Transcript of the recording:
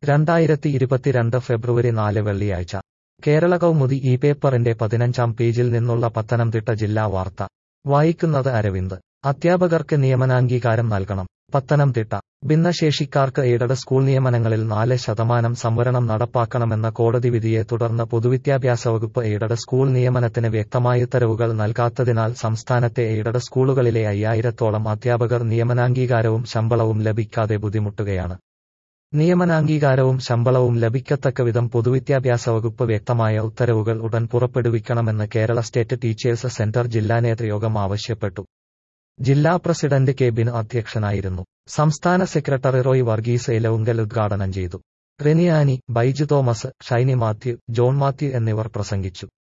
രണ്ടായിരത്തി ഇരുപത്തിരണ്ട് ഫെബ്രുവരി നാല് വെള്ളിയാഴ്ച കേരള കൗമുദി ഈ പേപ്പറിന്റെ പതിനഞ്ചാം പേജിൽ നിന്നുള്ള പത്തനംതിട്ട ജില്ലാ വാർത്ത വായിക്കുന്നത് അരവിന്ദ് അധ്യാപകർക്ക് നിയമനാംഗീകാരം നൽകണം പത്തനംതിട്ട ഭിന്നശേഷിക്കാർക്ക് എയ്ഡഡ് സ്കൂൾ നിയമനങ്ങളിൽ നാല് ശതമാനം സംവരണം നടപ്പാക്കണമെന്ന കോടതി വിധിയെ തുടർന്ന് പൊതുവിദ്യാഭ്യാസ വകുപ്പ് എയ്ഡഡ് സ്കൂൾ നിയമനത്തിന് വ്യക്തമായ ഉത്തരവുകൾ നൽകാത്തതിനാൽ സംസ്ഥാനത്തെ എയ്ഡഡ് സ്കൂളുകളിലെ അയ്യായിരത്തോളം അധ്യാപകർ നിയമനാംഗീകാരവും ശമ്പളവും ലഭിക്കാതെ ബുദ്ധിമുട്ടുകയാണ് നിയമനാംഗീകാരവും ശമ്പളവും ലഭിക്കത്തക്കവിധം പൊതുവിദ്യാഭ്യാസ വകുപ്പ് വ്യക്തമായ ഉത്തരവുകൾ ഉടൻ പുറപ്പെടുവിക്കണമെന്ന് കേരള സ്റ്റേറ്റ് ടീച്ചേഴ്സ് സെന്റർ ജില്ലാ നേതൃയോഗം ആവശ്യപ്പെട്ടു ജില്ലാ പ്രസിഡന്റ് കെ ബിനു അധ്യക്ഷനായിരുന്നു സംസ്ഥാന സെക്രട്ടറി റോയ് വർഗീസ് ഇലവുങ്കൽ ഉദ്ഘാടനം ചെയ്തു റെനിയാനി ബൈജു തോമസ് ഷൈനി മാത്യു ജോൺ മാത്യു എന്നിവർ പ്രസംഗിച്ചു